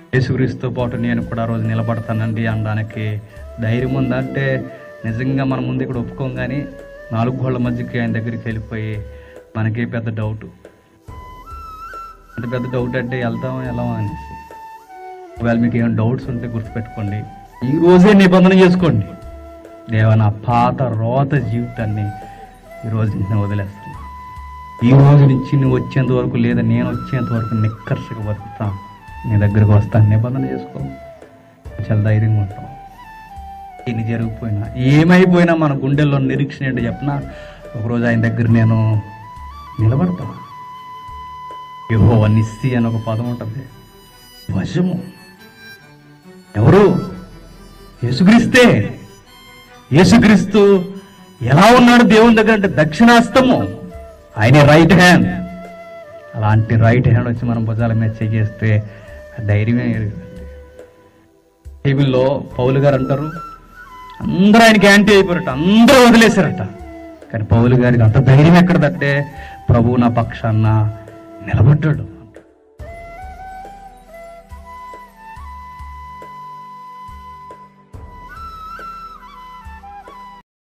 యేసుక్రీస్తుతో పాటు నేను కూడా ఆ రోజు నిలబడతానండి అనడానికి ధైర్యం ఉందంటే నిజంగా మన ముందు ఇక్కడ ఒప్పుకోం కానీ నాలుగు గోళ్ళ మధ్యకి ఆయన దగ్గరికి వెళ్ళిపోయి మనకే పెద్ద డౌట్ అంత పెద్ద డౌట్ అంటే వెళ్తాం ఎలా అనేసి ఒకవేళ మీకు ఏమైనా డౌట్స్ ఉంటే గుర్తుపెట్టుకోండి ఈ రోజే నిబంధన చేసుకోండి దేవ నా పాత రోత జీవితాన్ని ఈ రోజు నేను వదిలేస్తాను ఈ రోజు నుంచి నువ్వు వచ్చేంత వరకు లేదా నేను వచ్చేంత వరకు నిక్కర్షగా బతుకుతా నీ దగ్గరకు వస్తాను నిబంధన చేసుకో చాలా ధైర్యంగా ఉంటాం ఎన్ని జరిగిపోయినా ఏమైపోయినా మన గుండెల్లో నిరీక్షణ ఏంటో చెప్పిన ఒకరోజు ఆయన దగ్గర నేను నిలబడతా యహో నిస్సి అని ఒక పదం ఉంటుంది వశము ఎవరు యేసుక్రీస్తే యేసుక్రీస్తు ఎలా ఉన్నాడు దేవుని దగ్గర అంటే దక్షిణాస్తము ఆయన రైట్ హ్యాండ్ అలాంటి రైట్ హ్యాండ్ వచ్చి మనం భుజాల మీద చేస్తే ధైర్యమే ఎరుగుతుంది బైబిల్లో పౌలు గారు అంటారు అందరూ ఆయనకి యాంటీ అయిపోయారట అందరూ వదిలేశారట కానీ పౌలు గారికి అంత ధైర్యం ఎక్కడదంటే ప్రభువు నా పక్షాన నిలబడ్డాడు